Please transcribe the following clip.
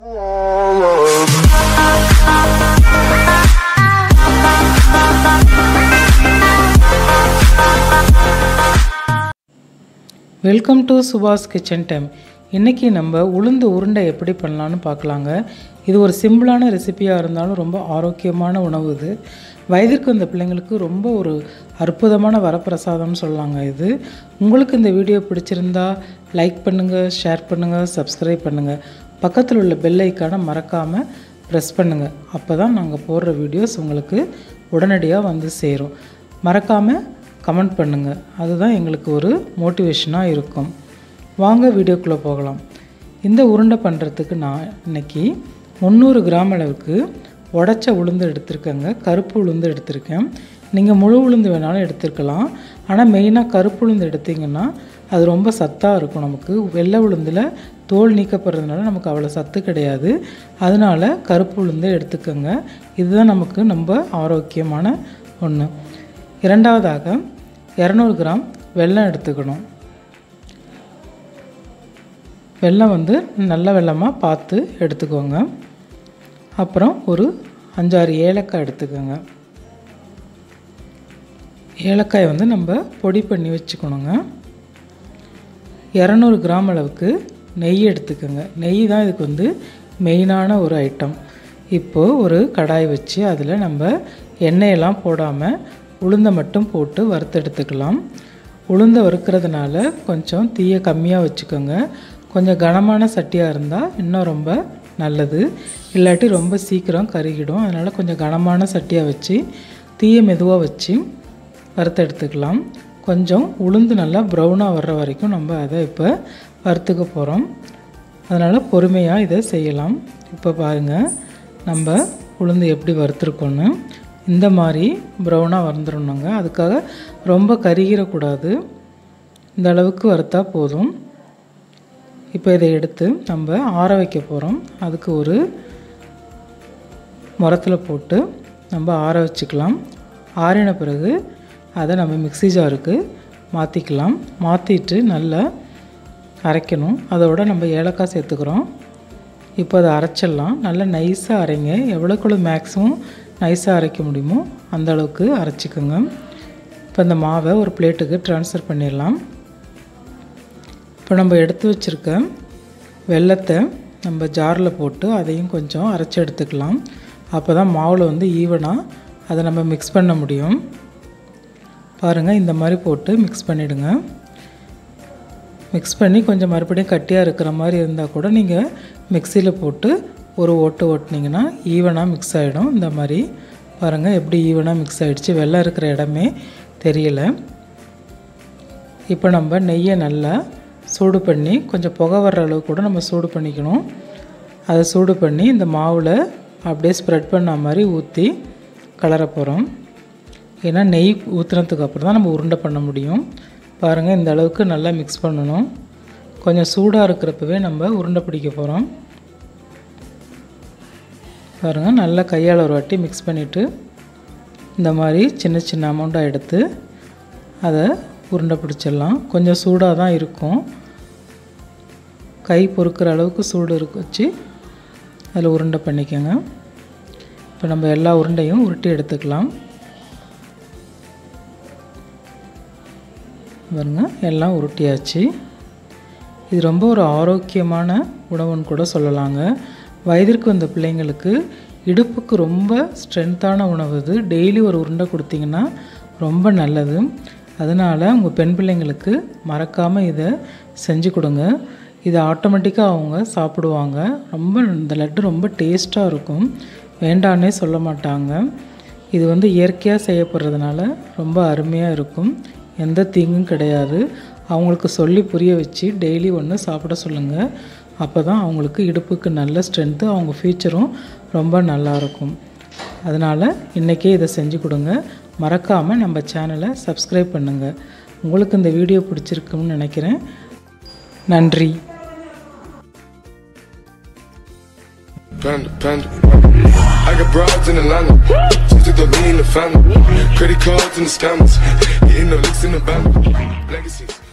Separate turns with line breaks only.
Welcome to சுபாஷ் kitchen time இன்றைக்கி நம்ம உளுந்து உருண்டை எப்படி பண்ணலான்னு பார்க்கலாங்க இது ஒரு சிம்பிளான ரெசிபியாக இருந்தாலும் ரொம்ப ஆரோக்கியமான உணவு இது வயதிற்கு வந்த பிள்ளைங்களுக்கு ரொம்ப ஒரு அற்புதமான வரப்பிரசாதம்னு சொல்லலாங்க இது உங்களுக்கு இந்த வீடியோ பிடிச்சிருந்தா லைக் பண்ணுங்கள் ஷேர் பண்ணுங்கள் சப்ஸ்கிரைப் பண்ணுங்கள் பக்கத்தில் உள்ள பெல் ஐக்கானை மறக்காமல் ப்ரெஸ் பண்ணுங்கள் அப்போ தான் நாங்கள் போடுற வீடியோஸ் உங்களுக்கு உடனடியாக வந்து சேரும் மறக்காமல் கமெண்ட் பண்ணுங்கள் அதுதான் எங்களுக்கு ஒரு மோட்டிவேஷனாக இருக்கும் வாங்க வீடியோக்குள்ளே போகலாம் இந்த உருண்டை பண்ணுறதுக்கு நான் இன்னைக்கு முந்நூறு கிராம் அளவுக்கு உடச்ச உளுந்து எடுத்திருக்கேங்க கருப்பு உளுந்து எடுத்திருக்கேன் நீங்கள் முழு உளுந்து வேணாலும் எடுத்துருக்கலாம் ஆனால் மெயினாக கருப்பு உளுந்து எடுத்திங்கன்னா அது ரொம்ப சத்தாக இருக்கும் நமக்கு வெள்ளை உளுந்தில் தோல் நீக்கப்படுறதுனால நமக்கு அவ்வளோ சத்து கிடையாது அதனால் கருப்பு உளுந்து எடுத்துக்கோங்க இதுதான் நமக்கு ரொம்ப ஆரோக்கியமான ஒன்று இரண்டாவதாக இரநூறு கிராம் வெல்லம் எடுத்துக்கணும் வெல்லம் வந்து நல்ல வெல்லமாக பார்த்து எடுத்துக்கோங்க அப்புறம் ஒரு அஞ்சாறு ஏலக்காய் எடுத்துக்கோங்க ஏலக்காய் வந்து நம்ம பொடி பண்ணி வச்சுக்கணுங்க இரநூறு கிராம் அளவுக்கு நெய் எடுத்துக்கோங்க நெய் தான் இதுக்கு வந்து மெயினான ஒரு ஐட்டம் இப்போது ஒரு கடாய் வச்சு அதில் நம்ம எண்ணெயெல்லாம் போடாமல் உளுந்தை மட்டும் போட்டு வறுத்தெடுத்துக்கலாம் உளுந்தை வறுக்கிறதுனால கொஞ்சம் தீயை கம்மியாக வச்சுக்கோங்க கொஞ்சம் கனமான சட்டியாக இருந்தால் இன்னும் ரொம்ப நல்லது இல்லாட்டி ரொம்ப சீக்கிரம் கருகிடும் அதனால் கொஞ்சம் கனமான சட்டியாக வச்சு தீயை மெதுவாக வச்சு வறுத்தெடுத்துக்கலாம் கொஞ்சம் உளுந்து நல்லா ப்ரௌனாக வர்ற வரைக்கும் நம்ம அதை இப்போ வறுத்துக்க போகிறோம் அதனால் பொறுமையாக இதை செய்யலாம் இப்போ பாருங்கள் நம்ம உளுந்து எப்படி வறுத்துருக்கோன்னு இந்த மாதிரி ப்ரௌனாக வறுந்துடணுங்க அதுக்காக ரொம்ப கருகிடக்கூடாது இந்த அளவுக்கு வறுத்தா போதும் இப்போ இதை எடுத்து நம்ம ஆற வைக்க போகிறோம் அதுக்கு ஒரு முரத்தில் போட்டு நம்ம ஆற வச்சுக்கலாம் ஆறின பிறகு அதை நம்ம மிக்ஸி ஜாருக்கு மாற்றிக்கலாம் மாற்றிட்டு நல்லா அரைக்கணும் அதோட நம்ம ஏலக்காய் சேர்த்துக்கிறோம் இப்போ அதை அரைச்சிடலாம் நல்லா நைஸாக அரைங்க எவ்வளோக்குள்ள மேக்ஸிமம் நைஸாக அரைக்க முடியுமோ அந்த அளவுக்கு அரைச்சிக்கோங்க இப்போ இந்த மாவை ஒரு பிளேட்டுக்கு ட்ரான்ஸ்ஃபர் பண்ணிடலாம் இப்போ நம்ம எடுத்து வச்சுருக்க வெள்ளத்தை நம்ம ஜாரில் போட்டு அதையும் கொஞ்சம் அரைச்சி எடுத்துக்கலாம் அப்போ தான் மாவில் வந்து ஈவனாக அதை நம்ம மிக்ஸ் பண்ண முடியும் பாருங்கள் இந்த மாதிரி போட்டு மிக்ஸ் பண்ணிவிடுங்க மிக்ஸ் பண்ணி கொஞ்சம் மறுபடியும் கட்டியாக இருக்கிற மாதிரி இருந்தால் கூட நீங்கள் மிக்சியில் போட்டு ஒரு ஓட்டு ஓட்டினீங்கன்னா ஈவனாக மிக்ஸ் ஆகிடும் இந்த மாதிரி பாருங்கள் எப்படி ஈவனாக மிக்ஸ் ஆகிடுச்சு வெள்ளம் இருக்கிற இடமே தெரியல இப்போ நம்ம நெய்யை நல்லா சூடு பண்ணி கொஞ்சம் புகை வர்ற அளவு கூட நம்ம சூடு பண்ணிக்கணும் அதை சூடு பண்ணி இந்த மாவில் அப்படியே ஸ்ப்ரெட் பண்ண மாதிரி ஊற்றி கலர போகிறோம் ஏன்னா நெய் ஊற்றுனதுக்கு அப்புறம் தான் நம்ம உருண்டை பண்ண முடியும் பாருங்கள் இந்த அளவுக்கு நல்லா மிக்ஸ் பண்ணணும் கொஞ்சம் சூடாக இருக்கிறப்பவே நம்ம உருண்டை பிடிக்க போகிறோம் பாருங்கள் நல்லா கையால் ஒரு வாட்டி மிக்ஸ் பண்ணிவிட்டு இந்த மாதிரி சின்ன சின்ன அமௌண்ட்டாக எடுத்து அதை உருண்டை பிடிச்சிடலாம் கொஞ்சம் சூடாக தான் இருக்கும் கை பொறுக்கிற அளவுக்கு சூடு இருக்க வச்சு அதில் உருண்டை பண்ணிக்கோங்க இப்போ நம்ம எல்லா உருண்டையும் உருட்டி எடுத்துக்கலாம் பாருங்க எல்லாம் உருட்டியாச்சு இது ரொம்ப ஒரு ஆரோக்கியமான உணவுன்னு கூட சொல்லலாங்க வயதிற்கு வந்த பிள்ளைங்களுக்கு இடுப்புக்கு ரொம்ப ஸ்ட்ரென்த்தான உணவு இது டெய்லி ஒரு உருண்டை கொடுத்தீங்கன்னா ரொம்ப நல்லது அதனால் உங்கள் பெண் பிள்ளைங்களுக்கு மறக்காமல் இதை செஞ்சு கொடுங்க இதை ஆட்டோமேட்டிக்காக அவங்க சாப்பிடுவாங்க ரொம்ப இந்த லட்டு ரொம்ப டேஸ்ட்டாக இருக்கும் வேண்டான்னே சொல்ல மாட்டாங்க இது வந்து இயற்கையாக செய்யப்படுறதுனால ரொம்ப அருமையாக இருக்கும் எந்த தீங்கும் கிடையாது அவங்களுக்கு சொல்லி புரிய வச்சு டெய்லி ஒன்று சாப்பிட சொல்லுங்கள் அப்போ தான் அவங்களுக்கு இடுப்புக்கு நல்ல ஸ்ட்ரென்த்து அவங்க ஃப்யூச்சரும் ரொம்ப நல்லாயிருக்கும் அதனால் இன்றைக்கே இதை செஞ்சு கொடுங்க மறக்காமல் நம்ம சேனலை சப்ஸ்கிரைப் பண்ணுங்கள் உங்களுக்கு இந்த வீடியோ பிடிச்சிருக்குன்னு நினைக்கிறேன் நன்றி
Panda, panda. I got broads in Atlanta. Just to the lean, the family. Credit cards and the scammers. Getting the licks in the bank. Legacies.